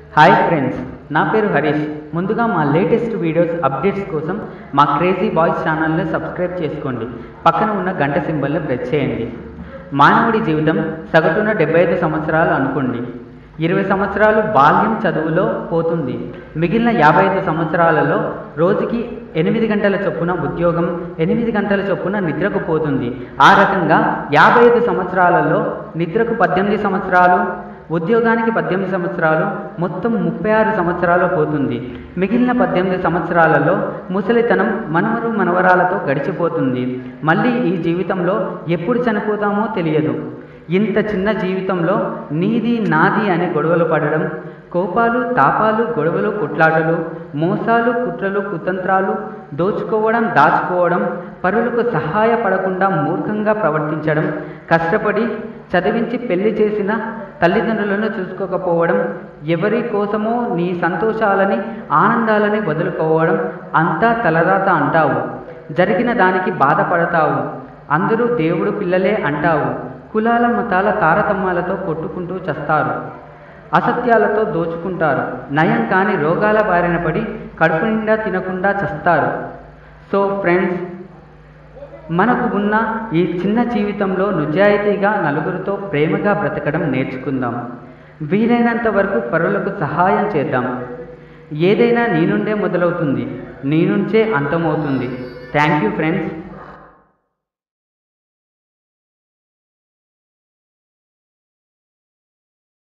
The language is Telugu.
హాయ్ ఫ్రెండ్స్ నా పేరు హరీష్ ముందుగా మా లేటెస్ట్ వీడియోస్ అప్డేట్స్ కోసం మా క్రేజీ బాయ్స్ ఛానల్ని సబ్స్క్రైబ్ చేసుకోండి పక్కన ఉన్న గంట సింబల్ని ప్రెస్ చేయండి మానవుడి జీవితం సగటున డెబ్బై ఐదు సంవత్సరాలు అనుకోండి ఇరవై సంవత్సరాలు బాల్యం చదువులో పోతుంది మిగిలిన యాభై ఐదు సంవత్సరాలలో రోజుకి ఎనిమిది గంటల చొప్పున ఉద్యోగం ఎనిమిది గంటల చొప్పున నిద్రకు పోతుంది ఆ రకంగా యాభై ఐదు సంవత్సరాలలో నిద్రకు పద్దెనిమిది సంవత్సరాలు ఉద్యోగానికి పద్దెనిమిది సంవత్సరాలు మొత్తం ముప్పై ఆరు సంవత్సరాలు పోతుంది మిగిలిన పద్దెనిమిది సంవత్సరాలలో ముసలితనం మనవరు మనవరాలతో గడిచిపోతుంది మళ్ళీ ఈ జీవితంలో ఎప్పుడు చనిపోతామో తెలియదు ఇంత చిన్న జీవితంలో నీది నాది అనే గొడవలు పడడం కోపాలు తాపాలు గొడవలు కుట్లాటలు మోసాలు కుట్రలు కుతంత్రాలు దోచుకోవడం దాచుకోవడం పరులకు సహాయపడకుండా మూర్ఖంగా ప్రవర్తించడం కష్టపడి చదివించి పెళ్లి చేసిన తల్లిదండ్రులను చూసుకోకపోవడం ఎవరి కోసమో నీ సంతోషాలని ఆనందాలని వదులుకోవడం అంతా తలరాత అంటావు జరిగిన దానికి బాధపడతావు అందరూ దేవుడు పిల్లలే అంటావు కులాల మతాల తారతమ్యాలతో కొట్టుకుంటూ చస్తారు అసత్యాలతో దోచుకుంటారు నయం కాని రోగాల బారిన పడి కడుపు నిండా తినకుండా చస్తారు సో ఫ్రెండ్స్ మనకు ఉన్న ఈ చిన్న జీవితంలో నిజాయితీగా నలుగురితో ప్రేమగా బ్రతకడం నేర్చుకుందాం వీలైనంత వరకు పరులకు సహాయం చేద్దాం ఏదైనా నీ నుండే మొదలవుతుంది నీ నుంచే అంతమవుతుంది థ్యాంక్ యూ ఫ్రెండ్స్